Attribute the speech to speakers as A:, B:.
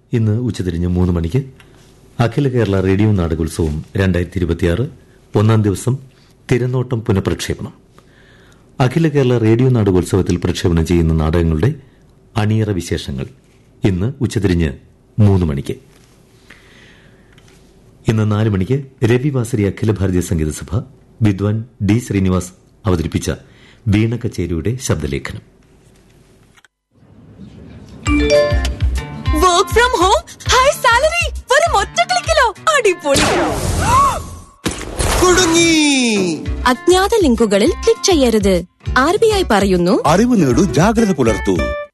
A: ഇന്ന് ഉച്ചതിരിഞ്ഞ് മൂന്ന് മണിക്ക് അഖില കേരള റേഡിയോ നാടകോത്സവം രണ്ടായിരത്തി ഇരുപത്തിയാറ് ഒന്നാം ദിവസം തിരനോട്ടം പുനഃപ്രക്ഷേപണം അഖില കേരള റേഡിയോ നാടകോത്സവത്തിൽ പ്രക്ഷേപണം ചെയ്യുന്ന നാടകങ്ങളുടെ അണിയറ വിശേഷങ്ങൾ ഇന്ന് ഉച്ചതിരിഞ്ഞ് മൂന്ന് മണിക്ക് ഇന്ന് നാല് മണിക്ക് രവിവാസരി അഖില ഭാരതീയ സംഗീത സഭ വിദ്വാൻ ഡി ശ്രീനിവാസ് അവതരിപ്പിച്ച വീണ കച്ചേരിയുടെ ശബ്ദലേഖനം
B: work from home high salary വെറും ഒറ്റ ക്ലിക്കിലോ അടിപൊളി
C: കുടുങ്ങി
B: അജ്ഞാത ലിങ്കുകളിൽ ക്ലിക്ക് ചെയ്യരുത് ആർ ബി ഐ പറയുന്നു
C: അറിവ് നേടൂ ജാഗ്രത പുലർത്തൂ